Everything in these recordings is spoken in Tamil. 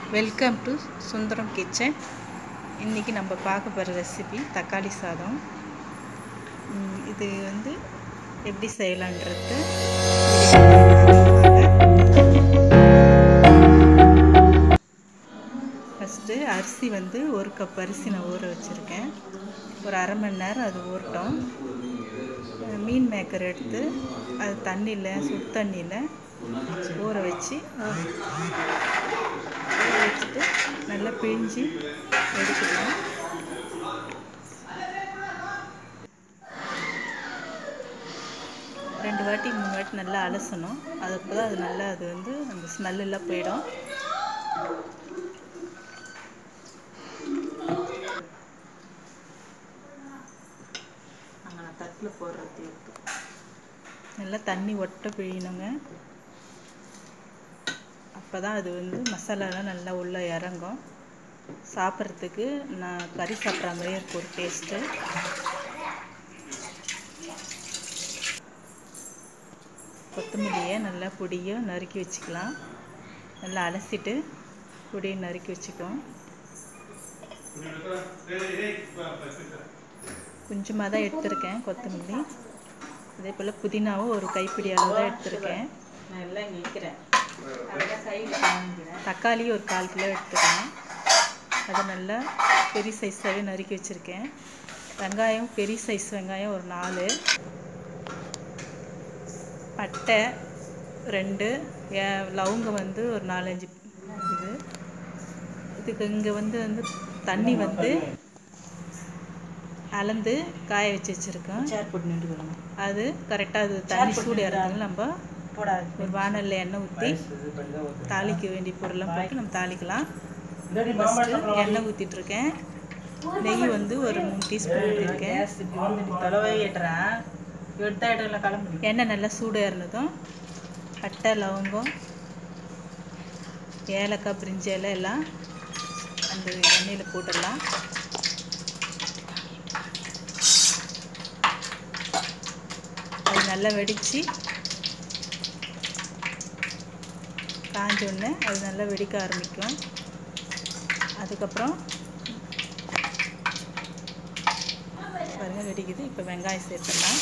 வெல்கம் டு சுந்தரம் கிச்சன் இன்றைக்கி நம்ம பார்க்க போகிற ரெசிபி தக்காளி சாதம் ம், இது வந்து எப்படி செய்யலான்றது ஃபஸ்ட்டு அரிசி வந்து ஒரு கப் அரிசி நான் ஊற வச்சுருக்கேன் ஒரு அரை மணி நேரம் அது ஊறட்டும் அஹ் மீன் மேக்கர் எடுத்து அது தண்ணியில் சுடு தண்ணியில் ஊற வச்சு ஊற வச்சுட்டு நல்லா பிழிஞ்சு எடுத்துக்கணும் ரெண்டு வாட்டி மூணு வாட்டி நல்லா அலசணும் அது அப்போ தான் அது நல்லா அது வந்து அந்த ஸ்மெல் எல்லாம் போயிடும் நான் தட்டில் போடுறது நல்லா தண்ணி ஒட்ட பிழியணுங்க அப்போ தான் அது வந்து மசாலாலாம் நல்லா உள்ளே இறங்கும் சாப்பிட்றதுக்கு நான் கறி சாப்பிட்ற மாதிரியே இருக்கும் ஒரு டேஸ்ட்டு கொத்தமல்லியை நல்லா பொடியாக நறுக்கி வச்சுக்கலாம் நல்லா அலசிட்டு பொடியை நறுக்கி வச்சுக்குவோம் கொஞ்சமாக தான் எடுத்திருக்கேன் கொத்தமல்லி அதே போல் புதினாவும் ஒரு கைப்பிடி அளவு தான் எடுத்திருக்கேன் நான் எல்லாம் இங்கே நிற்கிறேன் தக்காளி ஒரு கால் கிலோ எடுத்துக்கேன் அதை நல்லா பெரிய சைஸாகவே நறுக்கி வச்சுருக்கேன் வெங்காயம் பெரிய சைஸ் வெங்காயம் ஒரு நாலு பட்டை ரெண்டு ஏ- லவங்கம் வந்து ஒரு நாலஞ்சு இது இதுக்கு இங்கே வந்து வந்து தண்ணி வந்து அளந்து காய வச்சு வச்சுருக்கோம் சேர் போட்டு நின்றுக்கணும் அது கரெக்டாக அது தண்ணி சூடு இறந்தாலும் நம்ம போடாது ஒரு வானலில் எண்ணெய் ஊற்றி தாளிக்க வேண்டிய பொருள்லாம் போட்டு நம்ம தாளிக்கலாம் ஃபஸ்ட்டு எண்ணெய் ஊற்றிட்டுருக்கேன் நெய் வந்து ஒரு மூணு டீஸ்பூன் ஊற்றிருக்கேன் கேஸ் இப்படி வந்து நீ தொலைவே ஏட்டுறேன் எடுத்தா இடத்துல கிளம்பு எண்ணெய் நல்லா சூடு ஏறினதும் பட்டை லவங்கம் ஏலக்காய் பிரிஞ்சி இலை எல்லாம் அந்த எண்ணெயில் போட்டுடலாம் அது நல்லா வெடித்து காஞ்ச உடனே அது நல்லா வெடிக்க ஆரம்பிக்கும் அதுக்கப்புறம் பாருங்க வெடிக்குது இப்போ வெங்காயம் சேர்த்துடலாம்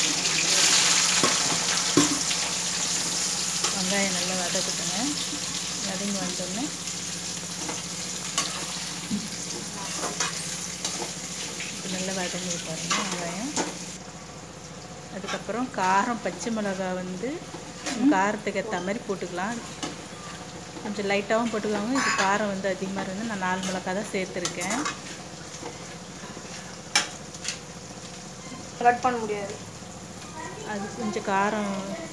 வெங்காயம் நல்லா வதக்கட்டுங்க வதங்கி வந்தோடனே இப்போ நல்லா வதங்கி பாருங்க வெங்காயம் அதுக்கப்புறம் காரம் பச்சை மிளகா வந்து காரத்துக்கு ஏற்ற மாதிரி போட்டுக்கலாம் கொஞ்சம் லைட்டாகவும் போட்டுக்கோங்க இது காரம் வந்து அதிகமாக இருந்து நான் நாலு மிளகா தான் சேர்த்துருக்கேன் கட் பண்ண முடியாது அது கொஞ்சம் காரம்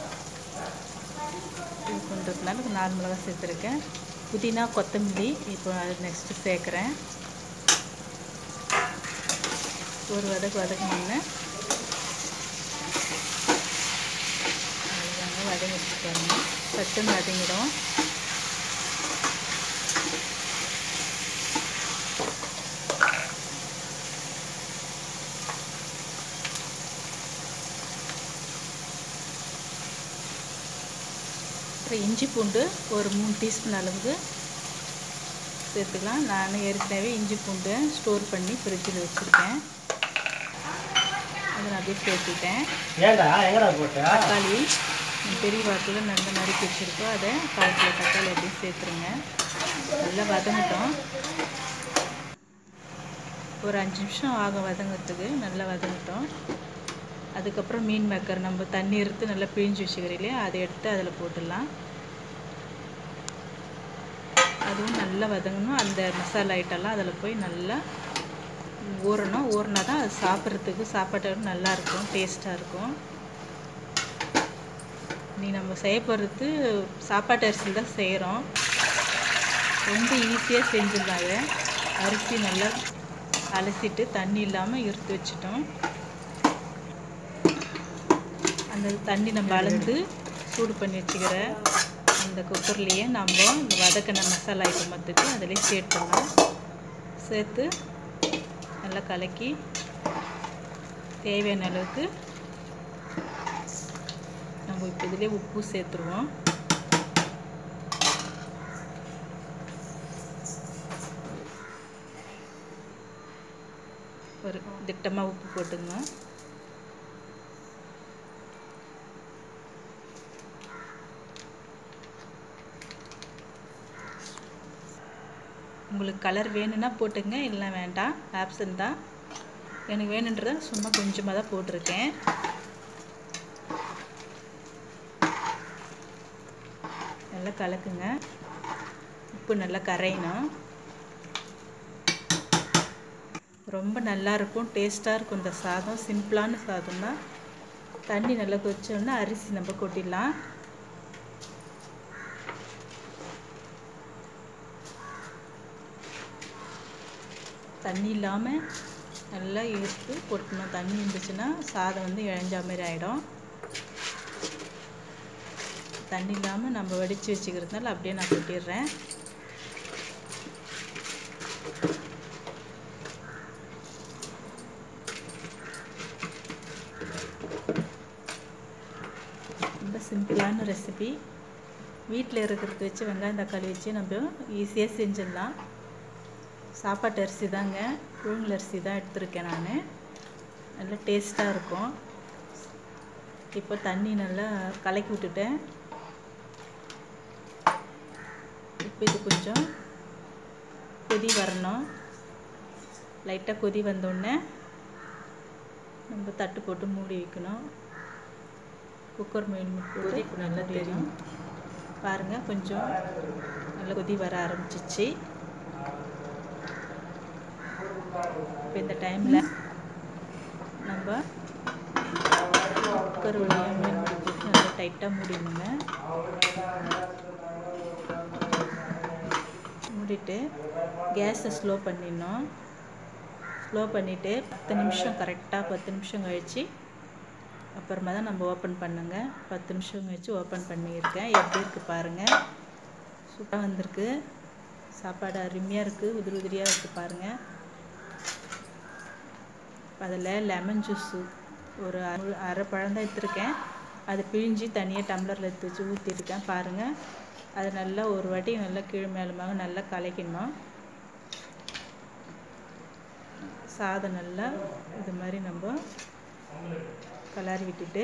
இது பண்ணுறதுனால நாலு மிளகா சேர்த்துருக்கேன் புதினா கொத்தமல்லி இப்போ அது நெக்ஸ்ட்டு சேர்க்குறேன் ஒரு வதக்கு வதக்கினோன்னே அவ்வளோதாங்க வதங்கிடுச்சு பாருங்க சட்டுன்னு வதங்கிடும் அப்புறம் இஞ்சி பூண்டு ஒரு மூணு டீஸ்பூன் அளவுக்கு சேர்த்துக்கலாம் நான் ஏற்கனவே இஞ்சி பூண்டு ஸ்டோர் பண்ணி ஃப்ரிட்ஜில் வச்சுருக்கேன் அதை நான் அப்படியே சேர்த்துட்டேன் ஏண்டா எங்கடா போட்ட தக்காளி பெரிய வாக்கில் நல்ல நறுக்கி வச்சுருக்கோம் அதை கால் கிலோ தக்காளி அப்படியே சேர்த்துருங்க நல்லா வதங்கட்டும் ஒரு அஞ்சு நிமிஷம் ஆகும் வதங்கிறதுக்கு நல்லா வதங்கட்டும் அதுக்கப்புறம் மீன் மேக்கர் நம்ம தண்ணி எடுத்து நல்லா பிழிஞ்சு வச்சுக்கிறோம் இல்லையா அதை எடுத்து அதில் போட்டுடலாம் அதுவும் நல்லா வதங்கணும் அந்த மசாலா ஐட்டம்லாம் அதில் போய் நல்லா ஊறணும் ஊறினா தான் அது சாப்பிட்றதுக்கு சாப்பாட்டு நல்லா இருக்கும் டேஸ்ட்டாக இருக்கும் நீ நம்ம செய்ய போகிறது சாப்பாட்டு அரிசியில் தான் செய்கிறோம் ரொம்ப ஈஸியாக செஞ்சிடலாம் அதை அரிசி நல்லா அலசிட்டு தண்ணி இல்லாமல் இருத்து வச்சிட்டோம் அந்த தண்ணி நம்ம அளந்து சூடு பண்ணி வச்சுக்கிற அந்த குக்கர்லேயே நம்ம இந்த வதக்கின மசாலா ஐட்டம் மொத்தத்தை அதிலே சேர்த்துடலாம் சேர்த்து நல்லா கலக்கி தேவையான அளவுக்கு நம்ம இப்போ இதிலே உப்பு சேர்த்துருவோம் ஒரு திட்டமாக உப்பு போட்டுங்க உங்களுக்கு கலர் வேணும்னா போட்டுங்க இல்லை வேண்டாம் ஆப்சன் தான் எனக்கு வேணுன்றத சும்மா கொஞ்சமாக தான் போட்டிருக்கேன் நல்லா கலக்குங்க உப்பு நல்லா கரையணும் ரொம்ப நல்லா இருக்கும் டேஸ்ட்டாக இருக்கும் இந்த சாதம் சிம்பிளான சாதம் தான் தண்ணி நல்லா கொதிச்சோன்னா அரிசி நம்ம கொட்டிடலாம் தண்ணி இல்லாமல் நல்லா எடுத்து கொட்டணும் தண்ணி இருந்துச்சுன்னா சாதம் வந்து இழஞ்சா மாதிரி ஆகிடும் தண்ணி இல்லாமல் நம்ம வடித்து வச்சுக்கிறதுனால அப்படியே நான் கொட்டிடுறேன் ரொம்ப சிம்பிளான ரெசிபி வீட்டில் இருக்கிறத வச்சு வெங்காயம் தக்காளி வச்சு நம்ம ஈஸியாக செஞ்சிடலாம் சாப்பாட்டு அரிசி தாங்க புழுங்கல் அரிசி தான் எடுத்திருக்கேன் நான் நல்லா டேஸ்ட்டாக இருக்கும் இப்போ தண்ணி நல்லா கலக்கி விட்டுட்டேன் இப்போ இது கொஞ்சம் கொதி வரணும் லைட்டாக கொதி வந்தோடனே நம்ம தட்டு போட்டு மூடி வைக்கணும் குக்கர் மீன் போட்டு இப்போ நல்லா தெரியும் பாருங்கள் கொஞ்சம் நல்லா கொதி வர ஆரம்பிச்சிச்சு இப்போ இந்த டைமில் நம்ம குக்கர் வழியாக மீன் மூடி போட்டு நல்லா டைட்டாக மூடிடுங்க மூடிட்டு கேஸை ஸ்லோ பண்ணிடணும் ஸ்லோ பண்ணிவிட்டு பத்து நிமிஷம் கரெக்டாக பத்து நிமிஷம் கழித்து அப்புறமா தான் நம்ம ஓப்பன் பண்ணுங்க பத்து நிமிஷம் கழிச்சு ஓப்பன் பண்ணியிருக்கேன் எப்படி இருக்குது பாருங்கள் சூப்பராக வந்திருக்கு சாப்பாடு அருமையாக இருக்குது உதிரி உதிரியாக இருக்குது பாருங்கள் அதில் லெமன் ஜூஸு ஒரு அரை அரை பழம் தான் எடுத்துருக்கேன் அதை பிழிஞ்சு தனியாக டம்ளரில் எடுத்து வச்சு ஊற்றிருக்கேன் பாருங்கள் அது நல்லா ஒரு வாட்டி நல்லா கீழ் மேலுமாக நல்லா கலக்கணும் சாதம் நல்லா இது மாதிரி நம்ம கலரி விட்டுட்டு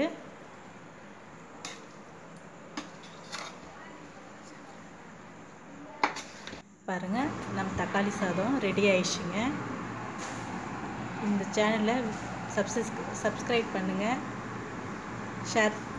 பாருங்கள் நம்ம தக்காளி சாதம் ரெடி ஆயிடுச்சுங்க இந்த சேனலை சப்ஸ்கிரைப் சப்ஸ்கிரைப் பண்ணுங்கள் ஷேர்